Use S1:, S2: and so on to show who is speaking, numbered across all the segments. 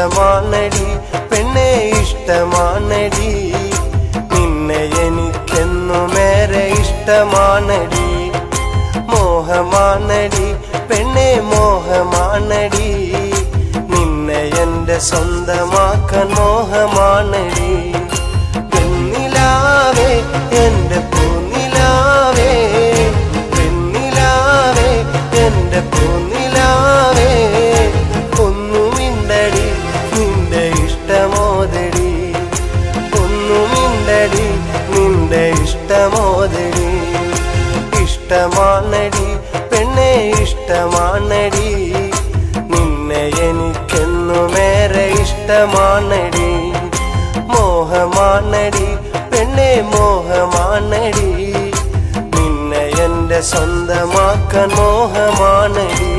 S1: ഇഷ്ടമാണടി പെണ്ണെ ഇഷ്ടമാണടി നിന്നെ എനിക്കെന്നുമേറെ ഇഷ്ടമാണടി മോഹമാണടി പെണ്ണെ മോഹമാണടി നിന്നെ എന്റെ സ്വന്തമാക്കാൻ മോഹമാണടി പെണ്ണിലാവേ എന്റെ പൂനിലാവേ പെണ്ണിലാവേ എന്റെ പൂനിലാവേ ഒന്നുമിണ്ടടി നിന്റെ ഇഷ്ടമോദടി ഒന്നുമിണ്ടടി നിന്റെ ഇഷ്ടമോദടി ഇഷ്ടമാണടി പെണ്ണെ ഇഷ്ടമാണടി നിന്നെ എനിക്കെന്നുമേറെ ഇഷ്ടമാണടി മോഹമാണടി പെണ്ണെ മോഹമാണടി നിന്നെ എന്റെ സ്വന്തമാക്കാൻ മോഹമാണടി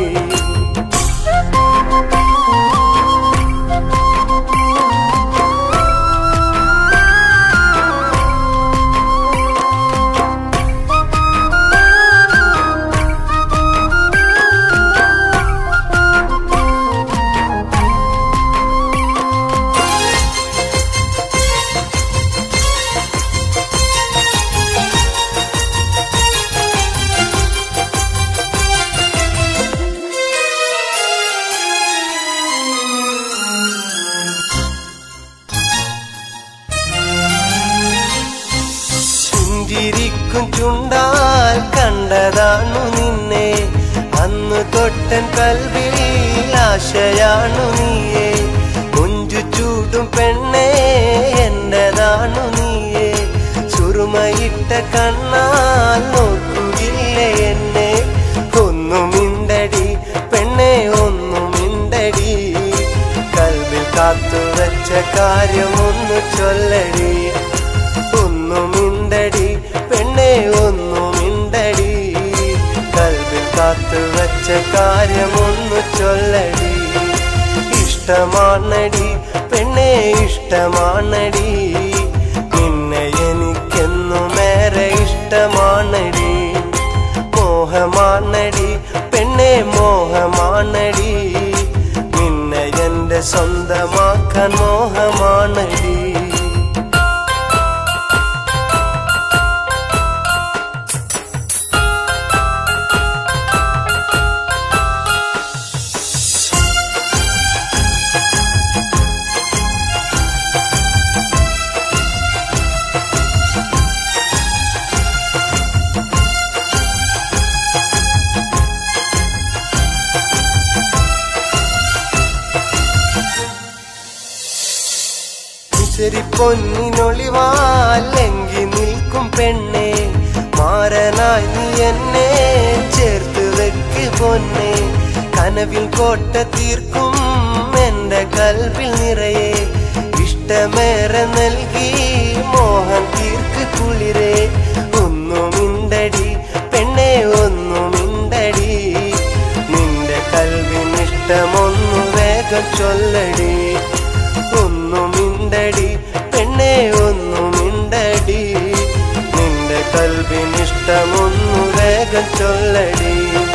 S1: ചുഞ്ചിരിക്കും ചുണ്ടാൽ കണ്ടതാണു നിന്നെ അന്ന് തൊട്ടൻ കൽവിൽ ആശയാണു നീയെ കൊഞ്ചു ചൂടും പെണ്ണേ എന്റേതാണു നീയെ സുറുമയിട്ട കണ്ണാൽ നോക്കുകയില്ലേ എന്നെ ഒന്നുമിണ്ടടി പെണ്ണെ ഒന്നുമിണ്ടടി കൽവിൽ കാത്തുവച്ച കാര്യം ഒന്ന് ചൊല്ലടി ഒന്നുമിണ്ടടി പെണ്ണെ ഒന്നുമിണ്ടടി കൽവിൽ കാത്തു വച്ച കാര്യമൊന്നു ചൊല്ലടി ഇഷ്ടമാണടി പെണ്ണെ ഇഷ്ടമാണടി നിന്നെ എനിക്കെന്നുമേറെ ഇഷ്ടമാണടി മോഹമാണടി പെണ്ണെ മോഹമാണടി നിന്നെ എന്റെ സ്വന്തമാക്കാൻ മോഹമാണടി ശരി പൊന്നിനൊളിവാലെങ്കി നിൽക്കും പെണ്ണെ മാറനായി നീ എന്നെ ചേർത്ത് വെക്ക് പൊന്നെ കനവിൽ കോട്ട തീർക്കും എന്റെ കൽവിൽ നിറയെ ഇഷ്ടമേറെ നൽകി മോഹം തീർക്ക് കുളിരെ ഒന്നുമിണ്ടടി പെണ്ണെ ഒന്നുമിണ്ടടി നിന്റെ കൽവിനിഷ്ടമൊന്നു വേഗം ചൊല്ലടി ഒന്നുമിണ്ടടി പെണ്ണെ ഒന്നുമിണ്ടടി നിന്റെ കൽവിനിഷ്ടമൊന്നു വേഗം ചൊല്ലടി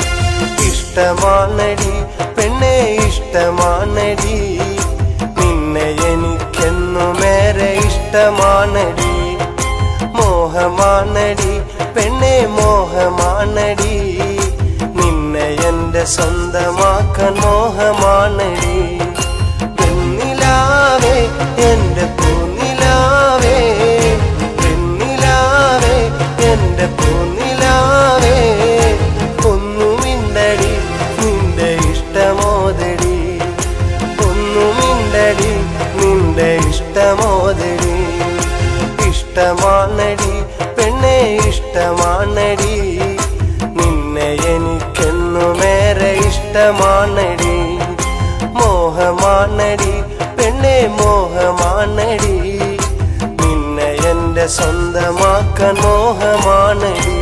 S1: ഇഷ്ടമാണടി പെണ്ണെ ഇഷ്ടമാണടി നിന്നെ എനിക്കെന്നുമേറെ ഇഷ്ടമാണടി മോഹമാണടി പെണ്ണെ മോഹമാണടി നിന്നെ എന്റെ സ്വന്തമാക്കാൻ മോഹമാണടി പെണ്ണിലാവേ എന്റെ പൂനിലാവേ പെണ്ണിലാവേ എന്റെ പൂനിലാവേ ഒന്നുമിണ്ടടി നിന്റെ ഇഷ്ടമോദടി ഒന്നുമിണ്ടടി നിന്റെ ഇഷ്ടമോദടി ഇഷ്ടമാണടി പെണ്ണെ ഇഷ്ടമാണടി നിന്നെ എനിക്കെന്നുമേറെ ഇഷ്ടമാണടി മോഹമാണടി പെണ്ണെ മോഹമാണടി നിന്നെ എന്റെ സ്വന്തമാക്കാൻ മോഹമാണടി